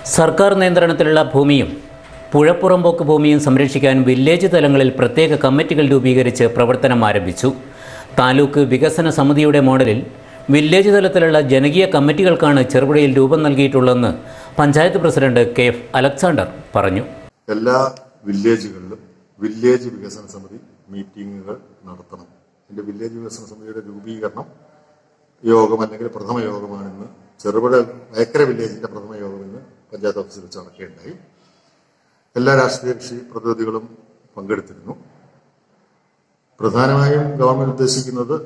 സർക്കാർ നിയന്ത്രണത്തിലുള്ള ഭൂമിയും പുഴപ്പുറമ്പോക്ക് ഭൂമിയും സംരക്ഷിക്കാൻ വില്ലേജ് തലങ്ങളിൽ പ്രത്യേക കമ്മിറ്റികൾ രൂപീകരിച്ച് പ്രവർത്തനം ആരംഭിച്ചു താലൂക്ക് വികസന സമിതിയുടെ മോഡലിൽ വില്ലേജ് തലത്തിലുള്ള ജനകീയ കമ്മിറ്റികൾക്കാണ് ചെറുപുഴയിൽ രൂപം നൽകിയിട്ടുള്ളതെന്ന് panchayat president K F Alexander പറഞ്ഞു എല്ലാ വില്ലേജുകളിലും വില്ലേജ് വികസന സമിതി മീറ്റിങ്ങുകൾ നടത്തണം എൻ്റെ വില്ലേജ് വികസന സമിതിയുടെ രൂപീകരണം യോഗം അല്ലെങ്കിൽ പ്രഥമ യോഗമാണ് ഇന്ന് ചെറുപുഴ വയക്കര വില്ലേജിന്റെ പ്രഥമ യോഗം ഇന്ന് പഞ്ചായത്ത് ഓഫീസിൽ വെച്ച് നടക്കുകയുണ്ടായി എല്ലാ രാഷ്ട്രീയ കക്ഷി പ്രതിനിധികളും പങ്കെടുത്തിരുന്നു പ്രധാനമായും ഗവൺമെന്റ് ഉദ്ദേശിക്കുന്നത്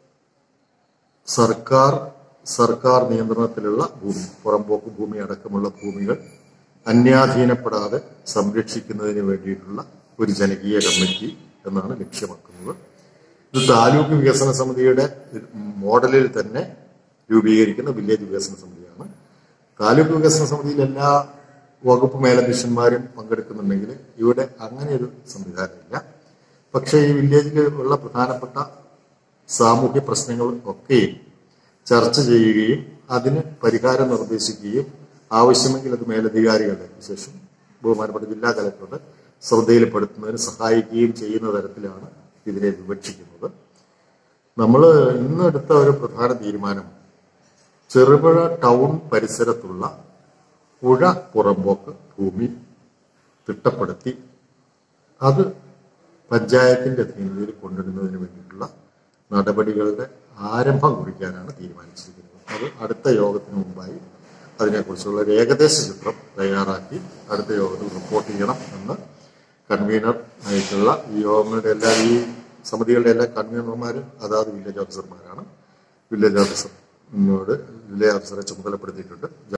സർക്കാർ സർക്കാർ നിയന്ത്രണത്തിലുള്ള ഭൂമി പുറമ്പോക്ക് ഭൂമി അടക്കമുള്ള ഭൂമികൾ അന്യാധീനപ്പെടാതെ സംരക്ഷിക്കുന്നതിന് വേണ്ടിയിട്ടുള്ള ഒരു ജനകീയ കമ്മിറ്റി എന്നാണ് ലക്ഷ്യമാക്കുന്നത് ഇത് താലൂക്ക് വികസന സമിതിയുടെ മോഡലിൽ തന്നെ രൂപീകരിക്കുന്ന വില്ലേജ് വികസന സമിതിയാണ് താലൂക്ക് വികസന സമിതിയിൽ എല്ലാ വകുപ്പ് മേലധ്യക്ഷന്മാരും പങ്കെടുക്കുന്നുണ്ടെങ്കിൽ ഇവിടെ അങ്ങനെ ഒരു സംവിധാനമില്ല പക്ഷേ ഈ വില്ലേജിൽ ഉള്ള പ്രധാനപ്പെട്ട സാമൂഹ്യ പ്രശ്നങ്ങൾ ഒക്കെയും ചർച്ച ചെയ്യുകയും അതിന് പരിഹാരം നിർദ്ദേശിക്കുകയും ആവശ്യമെങ്കിൽ അത് മേലധികാരികളുടെ വിശേഷം ബഹുമാനപ്പെട്ട ജില്ലാ കലക്ടറുടെ ശ്രദ്ധയിൽപ്പെടുത്തുന്നതിന് സഹായിക്കുകയും ചെയ്യുന്ന തരത്തിലാണ് ഇതിനെ വിവക്ഷിക്കുന്നത് നമ്മൾ ഇന്ന് എടുത്ത ഒരു പ്രധാന തീരുമാനം ചെറുപുഴ ടൗൺ പരിസരത്തുള്ള പുഴ പുറമ്പോക്ക് ഭൂമി തിട്ടപ്പെടുത്തി അത് പഞ്ചായത്തിന്റെ അധീനതയിൽ കൊണ്ടുവരുന്നതിന് വേണ്ടിയിട്ടുള്ള നടപടികളുടെ ആരംഭം കുറിക്കാനാണ് തീരുമാനിച്ചിരിക്കുന്നത് അത് അടുത്ത യോഗത്തിന് മുമ്പായി അതിനെക്കുറിച്ചുള്ള ഒരു ഏകദേശ ചിത്രം തയ്യാറാക്കി അടുത്ത യോഗത്തിൽ റിപ്പോർട്ട് ചെയ്യണം എന്ന് കൺവീനർ ആയിട്ടുള്ള ഈ യോഗങ്ങളുടെ എല്ലാ ഈ സമിതികളുടെ എല്ലാ കൺവീനർമാർ അതാത് വില്ലേജ് ഓഫീസർമാരാണ് വില്ലേജ് ഓഫീസറിനോട് വില്ലേജ് ഓഫീസറെ ചുമതലപ്പെടുത്തിയിട്ടുണ്ട്